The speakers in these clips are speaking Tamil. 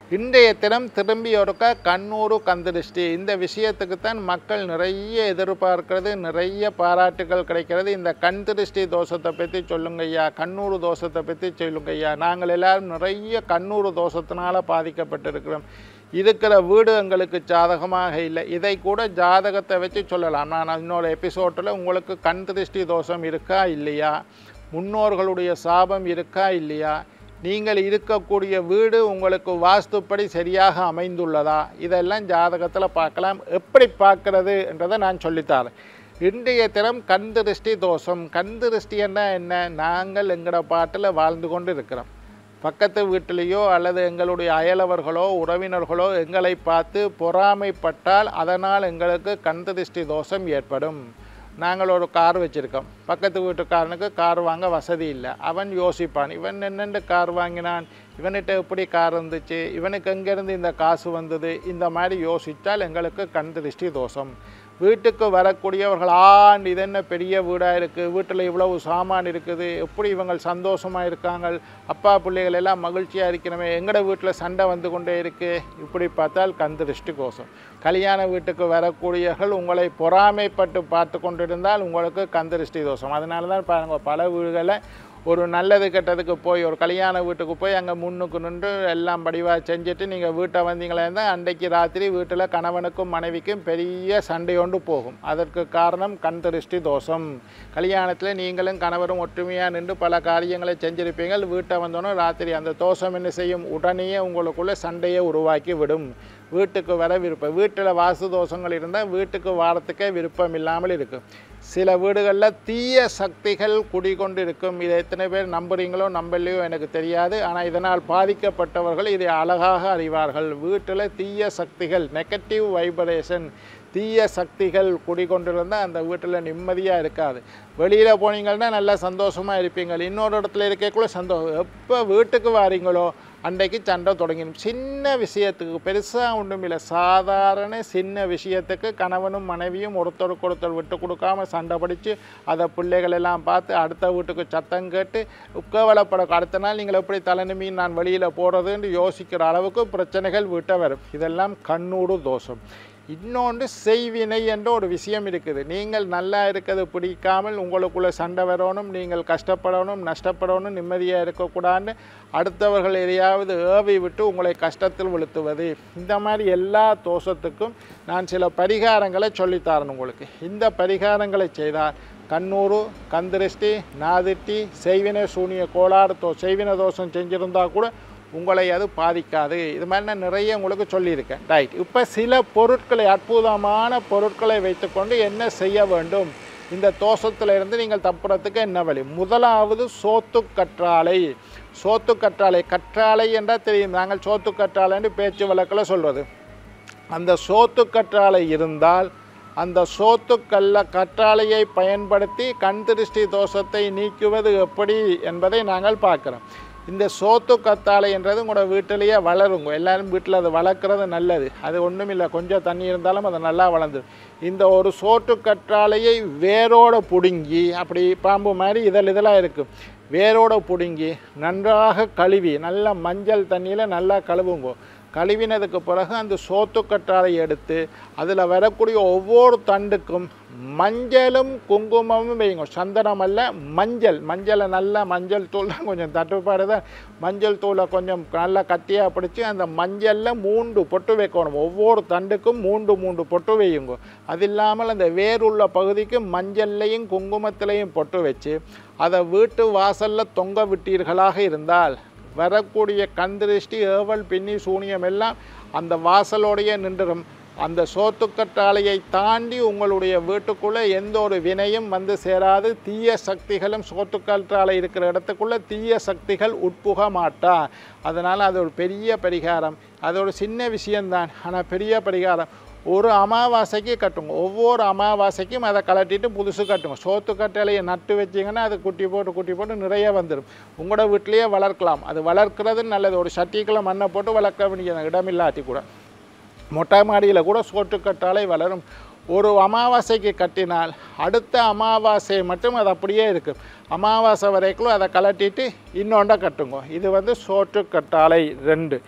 இன்றைய தினம் திரும்பி ஒருக்க கண்ணூறு கந்திருஷ்டி இந்த விஷயத்துக்கு தான் மக்கள் நிறைய எதிர்பார்க்கிறது நிறைய பாராட்டுகள் கிடைக்கிறது இந்த கண் திருஷ்டி தோஷத்தை பற்றி சொல்லுங்க ஐயா கண்ணூறு தோஷத்தை பற்றி சொல்லுங்க ஐயா நாங்கள் எல்லாரும் நிறைய கண்ணூறு தோஷத்தினால பாதிக்கப்பட்டிருக்கிறோம் இருக்கிற வீடு எங்களுக்கு ஜாதகமாக இல்லை இதை கூட ஜாதகத்தை வச்சு சொல்லலாம் நான் இன்னொரு எபிசோட்டில் உங்களுக்கு கண் திருஷ்டி தோஷம் இருக்கா இல்லையா முன்னோர்களுடைய சாபம் இருக்கா இல்லையா நீங்கள் இருக்கக்கூடிய வீடு உங்களுக்கு வாஸ்துப்படி சரியாக அமைந்துள்ளதா இதெல்லாம் ஜாதகத்தில் பார்க்கலாம் எப்படி பார்க்கறது என்றதை நான் சொல்லித்தரேன் இன்றைய தினம் கண் திருஷ்டி தோஷம் கண் திருஷ்டி என்ன என்ன நாங்கள் எங்களோட பாட்டில் வாழ்ந்து கொண்டு இருக்கிறோம் பக்கத்து வீட்டிலேயோ அல்லது எங்களுடைய அயலவர்களோ உறவினர்களோ எங்களை பார்த்து பொறாமைப்பட்டால் அதனால் எங்களுக்கு கண் திருஷ்டி தோஷம் ஏற்படும் நாங்கள் ஒரு கார் வச்சுருக்கோம் பக்கத்து வீட்டுக்காரனுக்கு கார் வாங்க வசதி இல்லை அவன் யோசிப்பான் இவன் என்னென்று கார் வாங்கினான் இவன்கிட்ட எப்படி கார் இருந்துச்சு இவனுக்கு எங்கேருந்து இந்த காசு வந்தது இந்த மாதிரி யோசித்தால் எங்களுக்கு கண் திருஷ்டி தோஷம் வீட்டுக்கு வரக்கூடியவர்கள் ஆண் இது என்ன பெரிய வீடாக இருக்குது வீட்டில் இவ்வளவு சாமான் இருக்குது எப்படி இவங்க சந்தோஷமாக இருக்காங்க அப்பா பிள்ளைகள் எல்லாம் மகிழ்ச்சியாக இருக்கிறவே எங்கட வீட்டில் சண்டை வந்து கொண்டே இருக்குது இப்படி பார்த்தால் கண் திருஷ்டி கோஷம் கல்யாண வீட்டுக்கு வரக்கூடியவர்கள் உங்களை பொறாமைப்பட்டு பார்த்து கொண்டிருந்தால் உங்களுக்கு கண் திருஷ்டி தோஷம் அதனால தான் பாருங்க பல வீடுகளில் ஒரு நல்லது கெட்டதுக்கு போய் ஒரு கல்யாண வீட்டுக்கு போய் அங்கே முன்னுக்கு நின்று எல்லாம் படிவாக செஞ்சுட்டு நீங்கள் வீட்டை வந்தீங்களே இருந்தால் அன்றைக்கு ராத்திரி வீட்டில் கணவனுக்கும் மனைவிக்கும் பெரிய சண்டை கொண்டு போகும் அதற்கு காரணம் கண் திருஷ்டி தோஷம் கல்யாணத்தில் நீங்களும் கணவரும் ஒற்றுமையாக நின்று பல காரியங்களை செஞ்சிருப்பீங்க வீட்டை வந்தோன்னே ராத்திரி அந்த தோஷம் என்ன செய்யும் உடனே உங்களுக்குள்ளே சண்டையை உருவாக்கி விடும் வீட்டுக்கு வர விருப்பம் வீட்டில் வாசு தோஷங்கள் இருந்தால் வீட்டுக்கு வாரத்துக்கே விருப்பம் இல்லாமல் இருக்கும் சில வீடுகளில் தீய சக்திகள் குடிகொண்டு இருக்கும் இதை எத்தனை பேர் நம்புறீங்களோ நம்பலையோ எனக்கு தெரியாது ஆனால் இதனால் பாதிக்கப்பட்டவர்கள் இதை அழகாக அறிவார்கள் வீட்டில் தீய சக்திகள் நெகட்டிவ் வைப்ரேஷன் தீய சக்திகள் குடிகொண்டிருந்தால் அந்த வீட்டில் நிம்மதியாக இருக்காது வெளியில் போனீங்கன்னா நல்லா சந்தோஷமாக இருப்பீங்க இன்னொரு இடத்துல இருக்கக்குள்ள சந்தோஷம் எப்போ வீட்டுக்கு வாரீங்களோ அன்றைக்கு சண்டை தொடங்கிடும் சின்ன விஷயத்துக்கு பெருசாக ஒன்றும் இல்லை சாதாரண சின்ன விஷயத்துக்கு கணவனும் மனைவியும் ஒருத்தருக்கு ஒருத்தர் விட்டு கொடுக்காம சண்டை படித்து அதை பிள்ளைகள் எல்லாம் பார்த்து அடுத்த வீட்டுக்கு சத்தம் கேட்டு உக்கவலப்பட அடுத்த நாள் நீங்கள் எப்படி தலைநிமி நான் வெளியில் போகிறதுன்னு யோசிக்கிற அளவுக்கு பிரச்சனைகள் வீட்டை வரும் இதெல்லாம் கண்ணூடு தோஷம் இன்னொன்று செய்வினை என்ற ஒரு விஷயம் இருக்குது நீங்கள் நல்லா இருக்கிறது பிடிக்காமல் உங்களுக்குள்ள சண்டை வரணும் நீங்கள் கஷ்டப்படணும் நஷ்டப்படணும் நிம்மதியாக இருக்கக்கூடாதுன்னு அடுத்தவர்கள் எதையாவது ஏவி விட்டு உங்களை கஷ்டத்தில் விழுத்துவது இந்த மாதிரி எல்லா தோஷத்துக்கும் நான் சில பரிகாரங்களை சொல்லித்தரேன் உங்களுக்கு இந்த பரிகாரங்களை செய்தால் கண்ணூறு கந்திருஷ்டி நாதிட்டி செய்வினை சூனிய கோளாறு தோ செய்வின தோஷம் செஞ்சிருந்தா கூட உங்களை அது பாதிக்காது இது மாதிரி நான் நிறைய உங்களுக்கு சொல்லியிருக்கேன் ரைட் இப்போ சில பொருட்களை அற்புதமான பொருட்களை வைத்துக்கொண்டு என்ன செய்ய வேண்டும் இந்த தோஷத்தில் இருந்து நீங்கள் தப்புறதுக்கு என்ன வழி முதலாவது சோத்து கற்றாழை சோத்து கற்றாழை கற்றாழை என்றால் தெரியும் நாங்கள் சோத்து கற்றாழைன்னு பேச்சு வழக்கில் சொல்வது அந்த சோத்து கற்றாழை இருந்தால் அந்த சோத்துக்கல்ல கற்றாழையை பயன்படுத்தி கண் திருஷ்டி தோஷத்தை நீக்குவது எப்படி என்பதை நாங்கள் பார்க்குறோம் இந்த சோத்து கத்தாழை என்றது உங்களோட வீட்டிலேயே வளருங்க எல்லாரும் வீட்டில் அது வளர்க்குறது நல்லது அது ஒன்றும் இல்லை கொஞ்சம் தண்ணி இருந்தாலும் அது நல்லா வளர்ந்துடும் இந்த ஒரு சோத்து கற்றாழையை வேரோட பிடுங்கி அப்படி பாம்பு மாதிரி இதழ் இதழாக இருக்கும் வேரோட பிடுங்கி நன்றாக கழுவி நல்லா மஞ்சள் தண்ணியில் நல்லா கழுவுங்க கழுவினதுக்கு பிறகு அந்த சோத்து கற்றாழை எடுத்து அதில் வரக்கூடிய ஒவ்வொரு தண்டுக்கும் மஞ்சளும் குங்குமமும் வைங்க சந்தனம் அல்ல மஞ்சள் மஞ்சளை நல்லா மஞ்சள் தூள் தான் கொஞ்சம் தட்டுப்பாடு தான் மஞ்சள் தூளை கொஞ்சம் நல்லா கட்டியாக பிடிச்சி அந்த மஞ்சளில் மூன்று பொட்டு வைக்கணும் ஒவ்வொரு தண்டுக்கும் மூன்று மூன்று பொட்டு வையுங்க அது இல்லாமல் அந்த வேருள்ள பகுதிக்கு மஞ்சள்லையும் குங்குமத்திலையும் பொட்டு வச்சு அதை வீட்டு வாசலில் தொங்க விட்டீர்களாக இருந்தால் வரக்கூடிய கந்திருஷ்டி ஏவல் பின்னி சூனியம் எல்லாம் அந்த வாசலோடையே நின்றுடும் அந்த சோத்துக்கற்றாழையை தாண்டி உங்களுடைய வீட்டுக்குள்ளே எந்த ஒரு வினையும் வந்து சேராது தீய சக்திகளும் சோத்துக்கற்றாழை இருக்கிற இடத்துக்குள்ளே தீய சக்திகள் உட்புக மாட்டா அதனால் அது ஒரு பெரிய பரிகாரம் அது ஒரு சின்ன விஷயம்தான் ஆனால் பெரிய பரிகாரம் ஒரு அமாவாசைக்கு கட்டுங்க ஒவ்வொரு அமாவாசைக்கும் அதை கலட்டிட்டு புதுசு கட்டுங்க சோத்து கட்டளையை நட்டு வச்சிங்கன்னா அது குட்டி போட்டு குட்டி போட்டு நிறைய வந்துடும் உங்களோட வீட்டிலேயே வளர்க்கலாம் அது வளர்க்கிறது நல்லது ஒரு சட்டிக்குள்ள மண்ணை போட்டு வளர்க்க வேண்டிய இடமில்லாட்டி கூட மொட்டை மாடியில் கூட சோற்று கட்டாலை வளரும் ஒரு அமாவாசைக்கு கட்டினால் அடுத்த அமாவாசை மட்டும் அது அப்படியே இருக்குது அமாவாசை வரைக்கும் அதை கலட்டிட்டு இன்னொன்றை கட்டுங்க இது வந்து சோற்று கட்டாலை ரெண்டு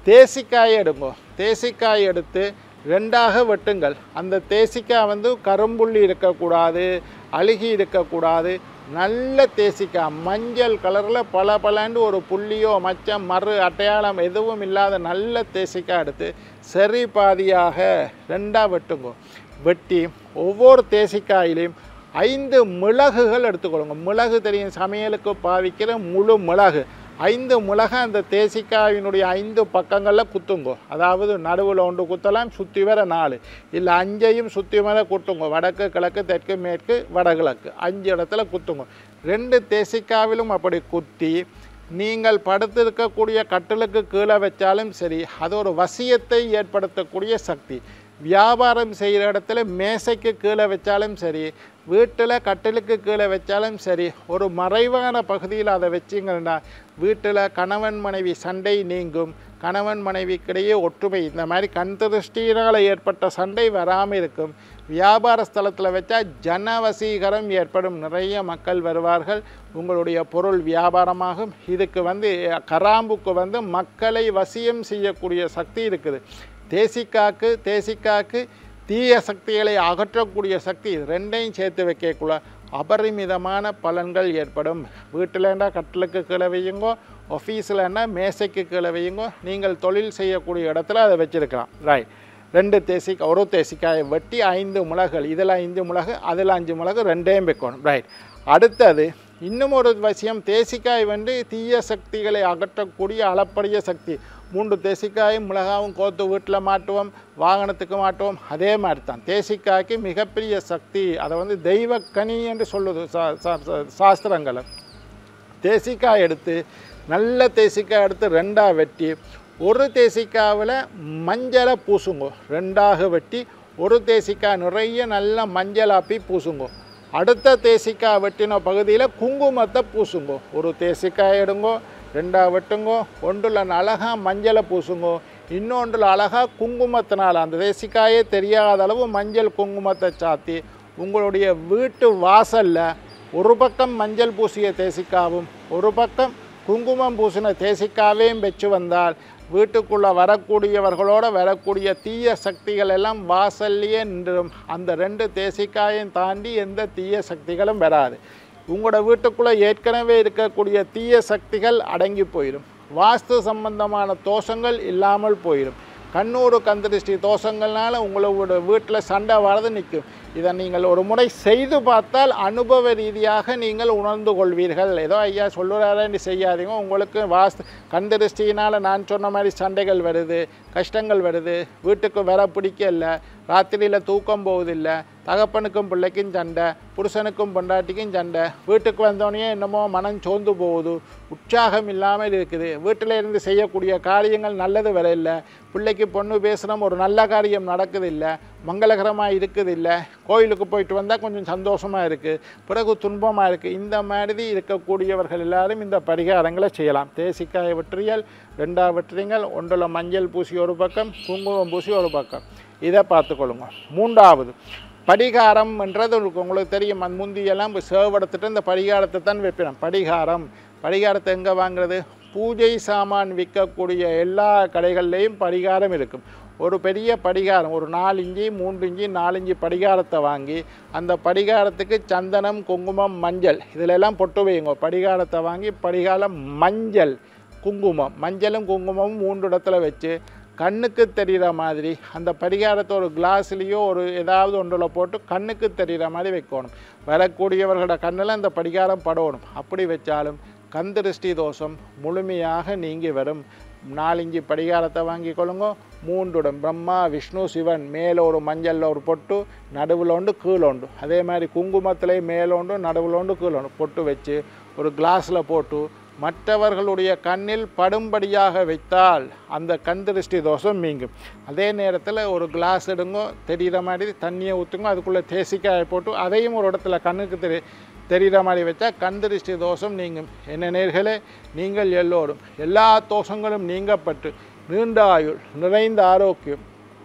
தேசிக்காய் எடுங்கோ தேசிக்காய் எடுத்து ரெண்டாக வெட்டுங்கள் அந்த தேசிக்காய் வந்து கரும்புள்ளி இருக்கக்கூடாது அழுகி இருக்கக்கூடாது நல்ல தேசிக்காய் மஞ்சள் கலரில் பல பலன்னு ஒரு புள்ளியோ மச்சம் மறு அடையாளம் எதுவும் இல்லாத நல்ல தேசிக்காய் எடுத்து சரி பாதியாக ரெண்டாக வெட்டுங்கோ வெட்டி ஒவ்வொரு தேசிக்காயிலையும் ஐந்து மிளகுகள் எடுத்துக்கொள்ளுங்க மிளகு தெரியும் சமையலுக்கு பாவிக்கிற முழு மிளகு ஐந்து மிளகு அந்த தேசிக்காயினுடைய ஐந்து பக்கங்களில் குத்துங்கோ அதாவது நடுவில் ஒன்று குத்தலாம் சுற்றி வர நாலு இல்லை அஞ்சையும் சுற்றி வர குத்துங்கோ வடக்கு கிழக்கு தெற்கு மேற்கு வடகிழக்கு அஞ்சு இடத்துல குத்துங்க ரெண்டு தேசிக்காவிலும் அப்படி குத்தி நீங்கள் படுத்திருக்கக்கூடிய கட்டிலுக்கு கீழே வச்சாலும் சரி அது ஒரு வசியத்தை ஏற்படுத்தக்கூடிய சக்தி வியாபாரம் செய்கிற இடத்துல மேசைக்கு கீழே வச்சாலும் சரி வீட்டில் கட்டிலுக்கு கீழே வச்சாலும் சரி ஒரு மறைவான பகுதியில் அதை வச்சிங்கன்னா வீட்டில் கணவன் மனைவி சண்டை நீங்கும் கணவன் மனைவிக்கிடையே ஒற்றுமை இந்த மாதிரி கண் திருஷ்டியினால் ஏற்பட்ட சண்டை வராமல் இருக்கும் வியாபார ஸ்தலத்தில் வச்சா ஜனவசீகரம் ஏற்படும் நிறைய மக்கள் வருவார்கள் உங்களுடைய பொருள் வியாபாரமாகும் இதுக்கு வந்து கராம்புக்கு வந்து மக்களை வசியம் செய்யக்கூடிய சக்தி இருக்குது தேசிக்காக்கு தேசிக்காக்கு தீய சக்திகளை அகற்றக்கூடிய சக்தி இது ரெண்டையும் சேர்த்து வைக்கக்குள்ள அபரிமிதமான பலன்கள் ஏற்படும் வீட்டிலண்டா கட்டிலுக்கு கீழே வையுங்கோ ஆஃபீஸில்னா மேசைக்கு கீழே வையுங்கோ நீங்கள் தொழில் செய்யக்கூடிய இடத்துல அதை வச்சுருக்கலாம் ரைட் ரெண்டு தேசிக்காய் ஒரு தேசிக்காயை வெட்டி ஐந்து மிளகுகள் இதில் ஐந்து மிளகு அதில் அஞ்சு மிளகு ரெண்டையும் வைக்கணும் ரைட் அடுத்தது இன்னும் ஒரு விஷயம் தேசிக்காய் வந்து தீய சக்திகளை அகற்றக்கூடிய அளப்பரிய சக்தி மூன்று தேசிக்காயும் மிளகாவும் கோத்து வீட்டில் மாட்டுவோம் வாகனத்துக்கு மாட்டுவோம் அதே மாதிரி தான் தேசிக்காய்க்கு மிகப்பெரிய சக்தி அதை வந்து தெய்வக்கனி என்று சொல்லுது சா- சா- சா- சாஸ்திரங்களை தேசிக்காய் எடுத்து நல்ல தேசிக்காய் எடுத்து ரெண்டாக வெட்டி ஒரு தேசிக்காவில் மஞ்சளை பூசுங்கோ ரெண்டாக வெட்டி ஒரு தேசிக்காய் நிறைய நல்ல மஞ்சளாப்பி பூசுங்கோ அடுத்த தேசிக்காய் வெட்டின பகுதியில் குங்குமத்தை பூசுங்கோ ஒரு தேசிக்காய் எடுங்கோ ரெண்டாக வெட்டுங்கோ ஒன்றில் அழகாக மஞ்சளை பூசுங்கோ இன்னொன்றில் அழகாக குங்குமத்தினால் அந்த தேசிக்காயே தெரியாத அளவு மஞ்சள் குங்குமத்தை சாத்தி உங்களுடைய வீட்டு வாசலில் ஒரு பக்கம் மஞ்சள் பூசிய தேசிக்காவும் ஒரு பக்கம் குங்குமம் பூசின தேசிக்காவையும் வச்சு வந்தால் வீட்டுக்குள்ளே வரக்கூடியவர்களோட வரக்கூடிய தீய சக்திகள் எல்லாம் வாசல்லையே நின்றுடும் அந்த ரெண்டு தேசிக்காயும் தாண்டி எந்த தீய சக்திகளும் வராது உங்களோட வீட்டுக்குள்ளே ஏற்கனவே இருக்கக்கூடிய தீய சக்திகள் அடங்கி போயிடும் வாஸ்து சம்பந்தமான தோஷங்கள் இல்லாமல் போயிடும் கண்ணூறு கந்திருஷ்டி தோஷங்கள்னால உங்களோட வீட்டில் சண்டை வரது நிற்கும் இதை நீங்கள் ஒரு முறை செய்து பார்த்தால் அனுபவ ரீதியாக நீங்கள் உணர்ந்து கொள்வீர்கள் ஏதோ ஐயா சொல்லுறாரேன்னு செய்யாதீங்க உங்களுக்கு வாஸ்து கந்திருஷ்டியினால் நான் சொன்ன மாதிரி சண்டைகள் வருது கஷ்டங்கள் வருது வீட்டுக்கு வர பிடிக்கல ராத்திரியில் தூக்கம் போவதில்லை தகப்பனுக்கும் பிள்ளைக்கும் சண்டை புருஷனுக்கும் பொண்டாட்டிக்கும் சண்டை வீட்டுக்கு வந்தோடனே என்னமோ மனம் சோர்ந்து போகுது உற்சாகம் இல்லாமல் இருக்குது வீட்டில் இருந்து செய்யக்கூடிய காரியங்கள் நல்லது வர இல்லை பிள்ளைக்கு பொண்ணு பேசுகிறோம் ஒரு நல்ல காரியம் நடக்குது இல்லை மங்களகரமாக இருக்குது இல்லை கோயிலுக்கு போயிட்டு வந்தால் கொஞ்சம் சந்தோஷமாக இருக்குது பிறகு துன்பமாக இருக்குது இந்த மாதிரி இருக்கக்கூடியவர்கள் எல்லாரும் இந்த பரிகாரங்களை செய்யலாம் தேசிக்காய் வெற்றியல் ரெண்டாவது வெற்றியங்கள் ஒன்றில் மஞ்சள் பூசி ஒரு பக்கம் குங்குமம் பூசி ஒரு பக்கம் இதை பார்த்துக்கொள்ளுங்க மூன்றாவது படிகாரம் என்றது உங்களுக்கு உங்களுக்கு தெரியும் அந்த முந்தியெல்லாம் சேவெடுத்துட்டு இந்த படிகாரத்தை தான் வைப்பினோம் படிகாரம் படிகாரத்தை எங்கே வாங்குறது பூஜை சாமான் விற்கக்கூடிய எல்லா கடைகள்லேயும் படிகாரம் இருக்கும் ஒரு பெரிய படிகாரம் ஒரு நாலு இஞ்சி மூன்று இஞ்சி நாலஞ்சு படிகாரத்தை வாங்கி அந்த படிகாரத்துக்கு சந்தனம் குங்குமம் மஞ்சள் இதில் எல்லாம் பொட்டு வையுங்க படிகாரத்தை வாங்கி படிகாரம் மஞ்சள் குங்குமம் மஞ்சளும் குங்குமமும் மூன்று இடத்துல வச்சு கண்ணுக்கு தெரிகிற மாதிரி அந்த பரிகாரத்தை ஒரு கிளாஸ்லேயோ ஒரு ஏதாவது ஒன்றில் போட்டு கண்ணுக்கு தெரிகிற மாதிரி வைக்கணும் வரக்கூடியவர்களோட கண்ணில் அந்த படிகாரம் படணும் அப்படி வச்சாலும் கந்திருஷ்டி தோஷம் முழுமையாக நீங்கி வரும் நாலஞ்சு படிகாரத்தை வாங்கி கொள்ளுங்க மூன்றுடன் பிரம்மா விஷ்ணு சிவன் மேலே ஒரு மஞ்சளில் ஒரு பொட்டு நடுவில் உண்டு கீழே உண்டு அதே மாதிரி குங்குமத்திலே மேலே உண்டு நடுவில் உண்டு கீழே உண்டு பொட்டு வச்சு ஒரு கிளாஸில் போட்டு மற்றவர்களுடைய கண்ணில் படும்படியாக வைத்தால் அந்த கண் திருஷ்டி தோஷம் நீங்கும் அதே நேரத்தில் ஒரு கிளாஸ் எடுங்கோ தெரிகிற மாதிரி தண்ணியை ஊற்றுங்க அதுக்குள்ளே தேசிக்காயை போட்டு அதையும் ஒரு இடத்துல கண்ணுக்கு தெரி தெரிகிற மாதிரி வச்சா கண் திருஷ்டி தோஷம் நீங்கும் என்ன நேர்களே நீங்கள் எல்லோரும் எல்லா தோஷங்களும் நீங்கப்பட்டு நீண்ட ஆயுள் நிறைந்த ஆரோக்கியம்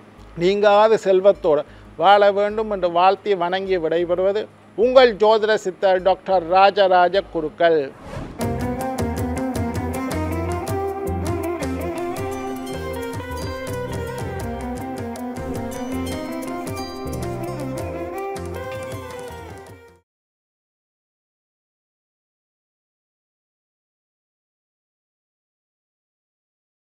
நீங்காத செல்வத்தோடு வாழ வேண்டும் என்று வாழ்த்தி வணங்கி விடைபெறுவது உங்கள் ஜோதிட சித்தர் டாக்டர் ராஜராஜ குருக்கள்